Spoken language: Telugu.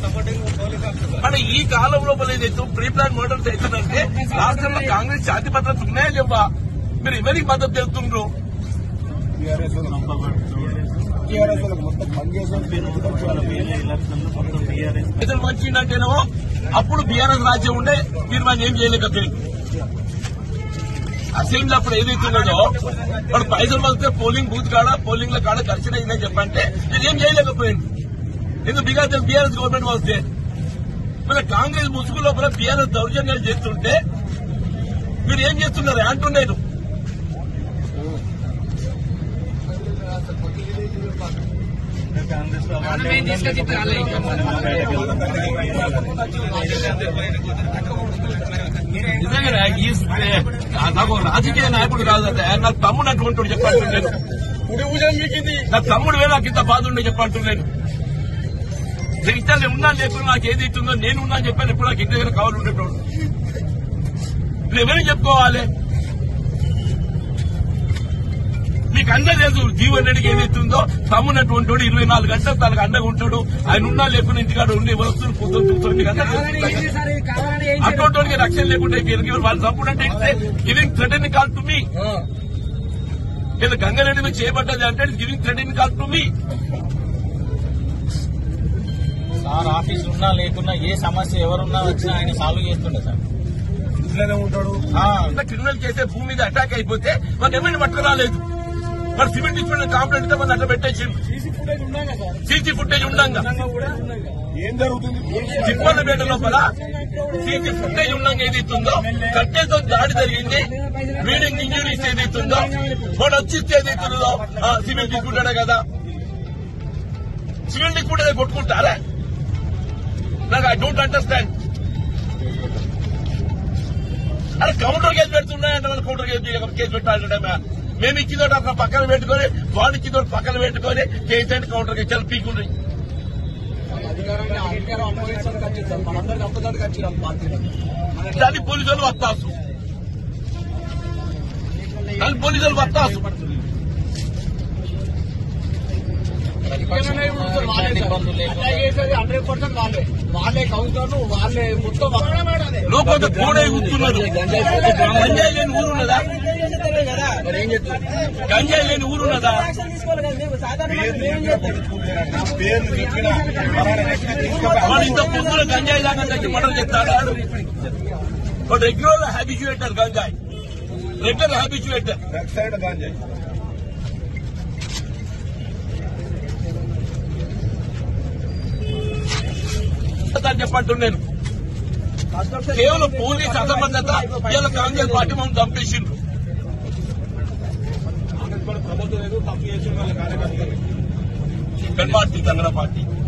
మరి ఈ కాలం లోపల ఏదైతే ప్రీ ప్లాన్ మర్డర్స్ అవుతుందంటే రాష్ట్రంలో కాంగ్రెస్ శాంతి భద్రత ఉన్నాయా లేవా మీరు ఎవరికి మద్దతు తెలుతుండ్రు టీఆర్ఎస్ టీఆర్ఎస్ వాళ్ళకి మొత్తం పనిచేసిన పేరు వాళ్ళ పేర్ల ఎలక్షన్లు మొత్తం టీఆర్ఎస్ ప్రజలు వచ్చిందంటేనేమో అప్పుడు బీఆర్ఎస్ రాజ్యం ఉండే మీరు మనం ఏం చేయలేకపోయింది అసెంబ్లీ అప్పుడు ఏదైతే ఉన్నదో వాడు పైసలు వస్తే పోలింగ్ బూత్ కాడ పోలింగ్ లో కాడ ఘర్షణ అయిందని చెప్పంటే నేను ఏం చేయలేకపోయింది ఎందుకు బికాస్ బీఆర్ఎస్ గవర్నమెంట్ వస్తే మరి కాంగ్రెస్ ముసుగు లోపల బీఆర్ఎస్ దౌర్జన్యాలు చేస్తుంటే మీరు ఏం చేస్తున్నారు అంటున్నారు కాంగ్రెస్ వాళ్ళే నిజంగా ఈ నాకు రాజకీయ నాయకుడు కాదు అదే. నాకు తమ్ముడు అటువంటి చెప్పంటున్నాను నా తమ్ముడు వేళ నాకు ఇంత బాధ ఉండే చెప్పంటున్నాను జగిత్యాలు ఉన్నా లేకుండా నాకు ఏది ఇస్తుందో నేను ఉన్నా అని చెప్పాను ఇప్పుడు నాకు ఇంటి దగ్గర కావాలి ఉండేటోడు ఇప్పుడు ఎవరైనా చెప్పుకోవాలి మీకు అందరూ తెలుసు జీవన్ రెడ్డికి ఏదైతుందో తమ్మునటువంటి వాడు ఇరవై నాలుగు గంటలు తనకు అండగా ఉంటాడు ఆయన ఉన్నా లేకుండా ఇంటికాడ ఉండి వస్తువులు పొద్దున్న చూస్తుంది కదా అటువంటి రక్షణ లేకుండా అయిపోయారు వాళ్ళు చంపుడంటే giving threaten call to me ఇలా గంగారెడ్డి మీద చేయబడ్డది అంటే giving threaten call to me sir office ఉన్నా లేకున్నా ఏ సమస్య ఎవరున్నా వచ్చినా ఆయన సాల్వ్ చేస్తుండే సార్ ఇంట్లోనే ఉంటాడు ఇంత క్రిమినల్ చేసే భూమి మీద అటాక్ అయిపోతే మాకు ఏమైనా పట్టుకురాలేదు మరి సిమెంట్ ఇచ్చిన కాంప్లైంట్ ఇస్తే మన అట్లా పెట్టేసి సీసీ ఫుటేజ్ ఉండంగా ఏం జరుగుతుంది తిప్పలపేట లోపల సీసీ ఫుటేజ్ ఉండంగా ఏదైతుందో కట్టేతో దాడి జరిగింది బ్లీడింగ్ ఇంజురీస్ ఏదైతుందో వాడు వచ్చి ఇస్తే ఏదైతుందో సిమెంట్ తీసుకుంటాడే కదా సిమెంట్ తీసుకుంటే కొట్టుకుంటారా నాకు ఐ డోంట్ అండర్స్టాండ్ అరే కౌంటర్ కేసు పెడుతున్నాయంటే వాళ్ళు కౌంటర్ కేసు కేసు పెట్టాలంటే మేము ఇచ్చిందోటి అక్కడ పక్కన పెట్టుకొని వాడు ఇచ్చిందోటి పక్కన పెట్టుకొని కేసు అంటే కౌంటర్ కేసు చాలా పీకుండ్రి దాన్ని పోలీసులు వత్తాసు దాన్ని పోలీసులు వత్తాసు ఎట్లాంటి ఇబ్బందులు లేకుండా హండ్రెడ్ పర్సెంట్ వాళ్ళే వాళ్ళే కౌన్సిలర్లు వాళ్ళే మొత్తం లోపల కూడే కూర్చున్నారు గంజాయి లేని ఊరున్నదా మరి ఏం చెప్తారు గంజాయి లేని ఊరున్నదా పేరు చెప్పిన పలానా వ్యక్తి తీసుకుపోయి వాడు ఇంత పొద్దున గంజాయి దాకా దగ్గర మర్డర్ చెప్తాడు వాడు రెగ్యులర్ హ్యాబిచుయేటర్ గంజాయి రెగ్యులర్ హ్యాబిచుయేటర్ బ్యాక్ సైడ్ గాంజాయి అని చెప్పంటున్నాను కేవలం పోలీస్ అసమర్థత ఇలా కాంగ్రెస్ పార్టీ మనం చంపేసిండ్రు ప్రభుత్వం ఏదో తప్పు చేసిన వాళ్ళ కార్యకర్తలు పార్టీ తెలంగాణ పార్టీ